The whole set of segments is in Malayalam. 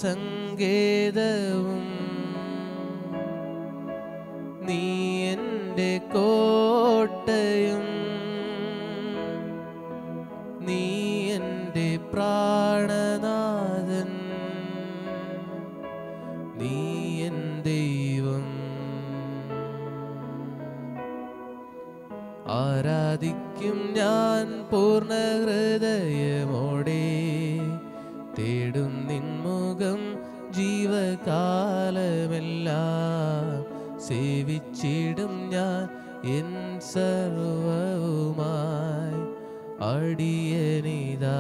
സങ്കേതവും നീ എൻ്റെ കോട്ടയും നീ എൻ്റെ പ്രാണനാഥൻ നീ എൻ ദൈവം ആരാധിക്കും ഞാൻ പൂർണ്ണ ഹൃദയമോടെ തേടും നിൻമുഖം ജീവകാലമെല്ലാം സേവിച്ചിടും ഞാൻ എൻ സർവവുമായി അടിയനിതാ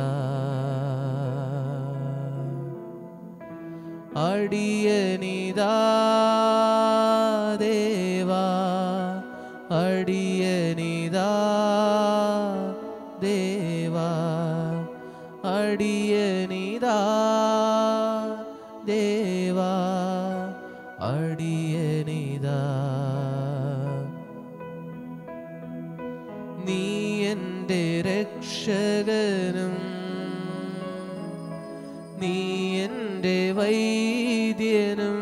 അടിയനിതാ ദേവാ അടിയനിതാ ദേവാ അടിയനിതാ ദേവാ അടിയനിതാ നീ എൻ്റെ രക്ഷകനും നീ എൻ്റെ വൈദ്യനും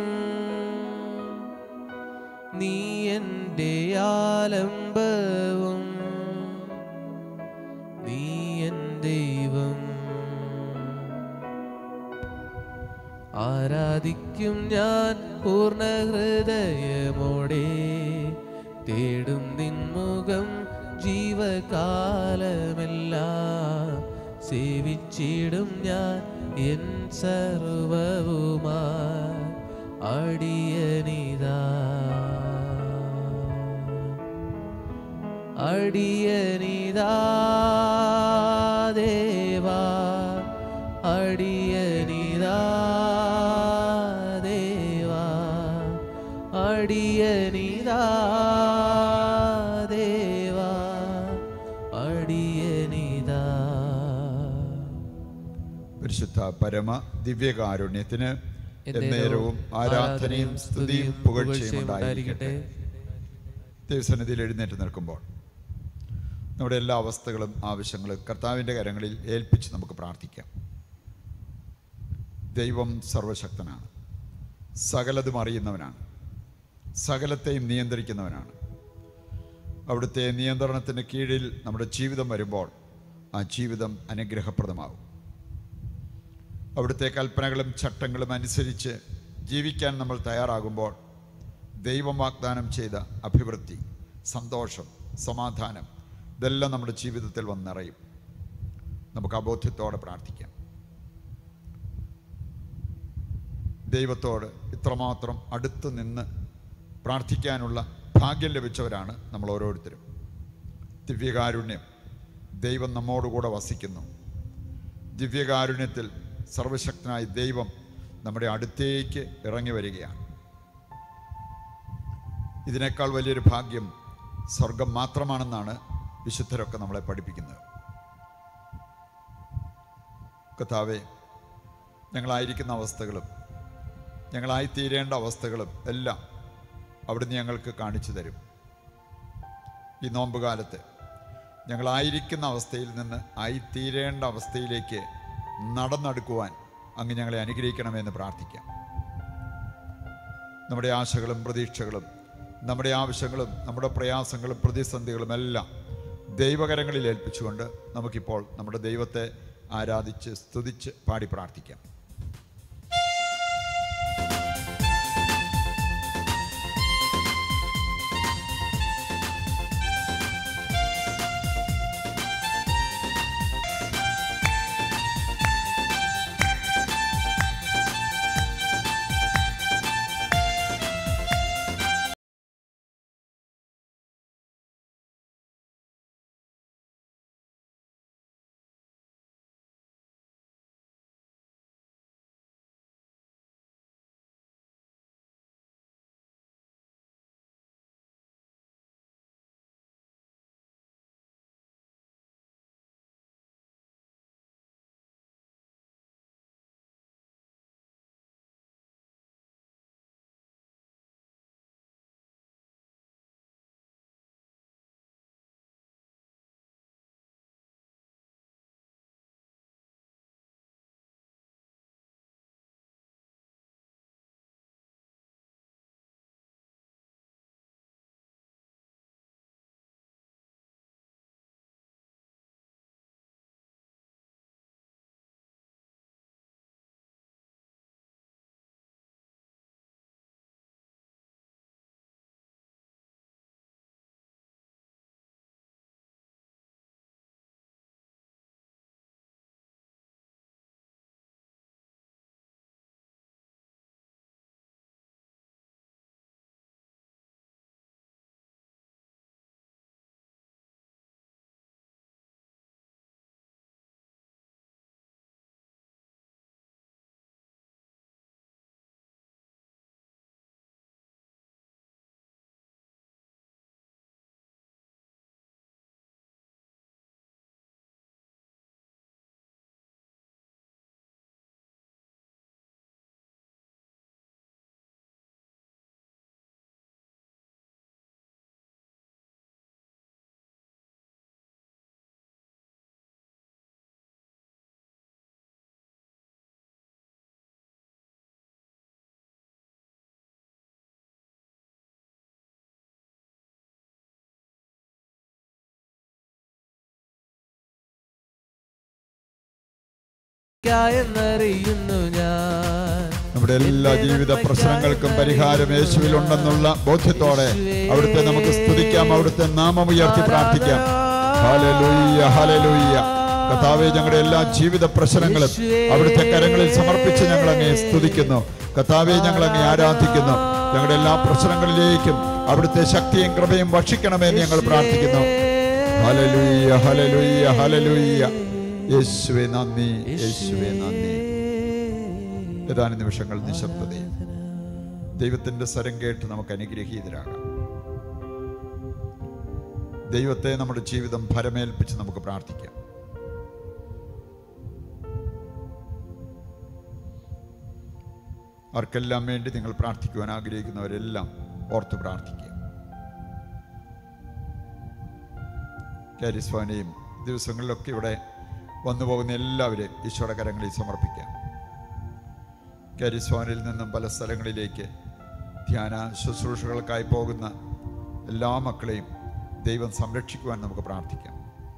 നീ എൻ്റെ ആലംബവും നീ എൻ ദൈവം ആരാധിക്കും ഞാൻ പൂർണ്ണ ഹൃദയമോടെ തേടും നിൻമുഖം ജീവകാലമെല്ലാം സേവിച്ചിടും ഞാൻ എൻ സർവവുമായി അടിയനിതാ അടിയനിതാ ദേവാ അടിയനിതാ ദേവാ അടിയനിതാ ദേവാ അടിയനിതാ പരിശുദ്ധ പരമ ദിവ്യകാരുണ്യത്തിന് എന്നേരവും എന്നേരവും ആരാധനയും സ്തുതിയും പുകഴ്ചയും ഉണ്ടായിരിക്കട്ടെ ദൈവസന്നിധിയിൽ എഴുന്നേറ്റ് നിൽക്കുമ്പോൾ നമ്മുടെ എല്ലാ അവസ്ഥകളും ആവശ്യങ്ങളും കർത്താവിൻ്റെ കരങ്ങളിൽ ഏൽപ്പിച്ച് നമുക്ക് പ്രാർത്ഥിക്കാം ദൈവം സർവശക്തനാണ് സകലതും അറിയുന്നവനാണ് സകലത്തെയും നിയന്ത്രിക്കുന്നവനാണ് അവിടുത്തെ നിയന്ത്രണത്തിന് കീഴിൽ നമ്മുടെ ജീവിതം വരുമ്പോൾ ആ ജീവിതം അനുഗ്രഹപ്രദമാവും അവിടുത്തെ കൽപ്പനകളും ചട്ടങ്ങളും അനുസരിച്ച് ജീവിക്കാൻ നമ്മൾ തയ്യാറാകുമ്പോൾ ദൈവം വാഗ്ദാനം ചെയ്ത അഭിവൃദ്ധി സന്തോഷം സമാധാനം ഇതെല്ലാം നമ്മുടെ ജീവിതത്തിൽ വന്നിറയും നമുക്ക് അബോധ്യത്തോടെ പ്രാർത്ഥിക്കാം ദൈവത്തോട് ഇത്രമാത്രം അടുത്ത് നിന്ന് പ്രാർത്ഥിക്കാനുള്ള ഭാഗ്യം ലഭിച്ചവരാണ് നമ്മൾ ഓരോരുത്തരും ദിവ്യകാരുണ്യം ദൈവം നമ്മോടുകൂടെ വസിക്കുന്നു ദിവ്യകാരുണ്യത്തിൽ സർവശക്തനായ ദൈവം നമ്മുടെ അടുത്തേക്ക് ഇറങ്ങി വരികയാണ് ഇതിനേക്കാൾ വലിയൊരു ഭാഗ്യം സ്വർഗം മാത്രമാണെന്നാണ് വിശുദ്ധരൊക്കെ നമ്മളെ പഠിപ്പിക്കുന്നത് കഥാവെ ഞങ്ങളായിരിക്കുന്ന അവസ്ഥകളും ഞങ്ങളായിത്തീരേണ്ട അവസ്ഥകളും എല്ലാം അവിടുന്ന് ഞങ്ങൾക്ക് കാണിച്ചു തരും ഈ നോമ്പുകാലത്ത് ഞങ്ങളായിരിക്കുന്ന അവസ്ഥയിൽ നിന്ന് ആയിത്തീരേണ്ട അവസ്ഥയിലേക്ക് നടന്നെടുക്കുവാൻ അങ്ങ് ഞങ്ങളെ അനുഗ്രഹിക്കണമെന്ന് പ്രാർത്ഥിക്കാം നമ്മുടെ ആശകളും പ്രതീക്ഷകളും നമ്മുടെ ആവശ്യങ്ങളും നമ്മുടെ പ്രയാസങ്ങളും പ്രതിസന്ധികളും എല്ലാം ദൈവകരങ്ങളിൽ ഏൽപ്പിച്ചുകൊണ്ട് നമുക്കിപ്പോൾ നമ്മുടെ ദൈവത്തെ ആരാധിച്ച് സ്തുതിച്ച് പാടി പ്രാർത്ഥിക്കാം എന്നറിയുന്നു ഞാൻ നമ്മുടെ എല്ലാ ജീവിത പ്രശ്നങ്ങൾക്കും പരിഹാരം യേശുവിലുണ്ടെന്നുള്ള ബോധ്യത്തോടെ അവിടുത്തെ നമുക്ക് സ്തുതിക്കാം അവിടുത്തെ നാമം ഉയർത്തി പ്രാർത്ഥിക്കാം ഹല്ലേലൂയ ഹല്ലേലൂയ കർത്താവെ ഞങ്ങളുടെ എല്ലാ ജീവിത പ്രശ്നങ്ങളും അവിടുത്തെ കരങ്ങളിൽ സമർപ്പിച്ച് ഞങ്ങൾ അങ്ങേ സ്തുതിക്കുന്നു കർത്താവെ ഞങ്ങൾ അങ്ങേ ആരാധിക്കുന്നു ഞങ്ങളുടെ എല്ലാ പ്രശ്നങ്ങളിലേക്കും അവിടുത്തെ ശക്തിയും കൃപയും ഭക്ഷിക്കണമെന്ന് ഞങ്ങൾ പ്രാർത്ഥിക്കുന്നു ഹല്ലേലൂയ ഹല്ലേലൂയ ഹല്ലേലൂയ യേശുവേ നന്ദി യേശുവേ നന്ദി ഏതാനും നിമിഷങ്ങൾ നിശബ്ദതയിൽ ദൈവത്തിന്റെ സ്വരം കേട്ട് നമുക്ക് അനുഗ്രഹീതരാകാം ദൈവത്തെ നമ്മുടെ ജീവിതം ഭരമേൽപ്പിച്ച് നമുക്ക് പ്രാർത്ഥിക്കാം ആർക്കെല്ലാം വേണ്ടി നിങ്ങൾ പ്രാർത്ഥിക്കുവാൻ ആഗ്രഹിക്കുന്നവരെല്ലാം ഓർത്ത് പ്രാർത്ഥിക്കുക കാരിസ്വാനെയും ദിവസങ്ങളിലൊക്കെ ഇവിടെ വന്നു പോകുന്ന എല്ലാവരെയും ഈശോയുടെ കരങ്ങളിൽ സമർപ്പിക്കാം കാരിസ്വാനിൽ നിന്നും പല സ്ഥലങ്ങളിലേക്ക് ധ്യാന ശുശ്രൂഷകൾക്കായി പോകുന്ന എല്ലാ മക്കളെയും ദൈവം സംരക്ഷിക്കുവാൻ നമുക്ക് പ്രാർത്ഥിക്കാം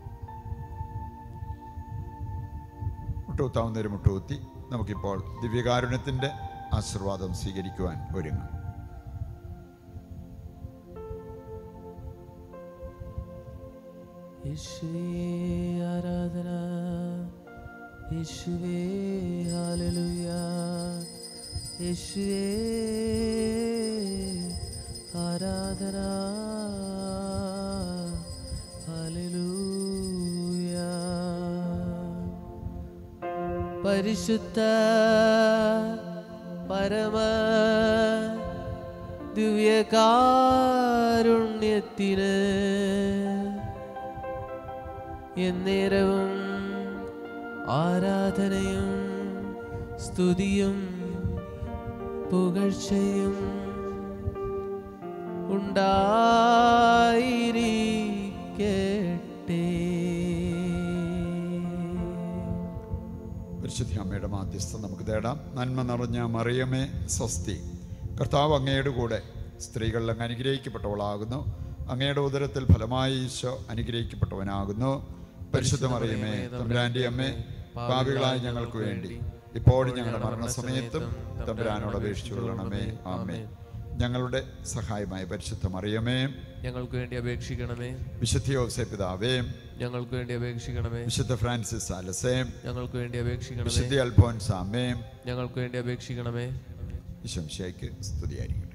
മുട്ടുകുത്താവുന്നൊരു മുട്ടുകുത്തി നമുക്കിപ്പോൾ ദിവ്യകാരുണ്യത്തിൻ്റെ ആശീർവാദം സ്വീകരിക്കുവാൻ ഒരുങ്ങാം യേശുവേ ആരാധന യേശുവേ ഹല്ലേലൂയ യേശുവേ ആരാധന ഹല്ലേലൂയ പരിശുദ്ധ പരമ ദിവ്യകാരുണ്യത്തിന് എന്നേരവും ആരാധനയും സ്തുതിയും പുകഴ്ചയും ഉണ്ടായിരിക്കട്ടെ പരിശുദ്ധ അമ്മയുടെ മാധ്യസ്ഥം നമുക്ക് തേടാം നന്മ നിറഞ്ഞ മറിയമേ സ്വസ്തി കർത്താവ് അങ്ങയുടെ കൂടെ സ്ത്രീകളിൽ അങ്ങ് അനുഗ്രഹിക്കപ്പെട്ടവളാകുന്നു അങ്ങയുടെ ഉദരത്തിൽ ഫലമായി ഈശോ അനുഗ്രഹിക്കപ്പെട്ടവനാകുന്നു പരിശുദ്ധ മറിയമേ തമ്പുരാൻ്റെ അമ്മേ പാപികളായ ഞങ്ങൾക്ക് വേണ്ടി ഇപ്പോഴും ഞങ്ങളുടെ മരണസമയത്തും തമ്പുരാനോട് അപേക്ഷിച്ചു കൊള്ളണമേ ആമേ ഞങ്ങളുടെ സഹായമായ പരിശുദ്ധ മറിയമേ ഞങ്ങൾക്ക് വേണ്ടി അപേക്ഷിക്കണമേ വിശുദ്ധ യോസേ പിതാവേ ഞങ്ങൾക്ക് വേണ്ടി അപേക്ഷിക്കണമേ വിശുദ്ധ ഫ്രാൻസിസ് സാലസേ ഞങ്ങൾക്ക് വേണ്ടി അപേക്ഷിക്കണമേ വിശുദ്ധ അൽഫോൻസ് ആമേ ഞങ്ങൾക്ക് വേണ്ടി അപേക്ഷിക്കണമേ വിശംശയ്ക്ക് സ്തുതിയായിരിക്കട്ടെ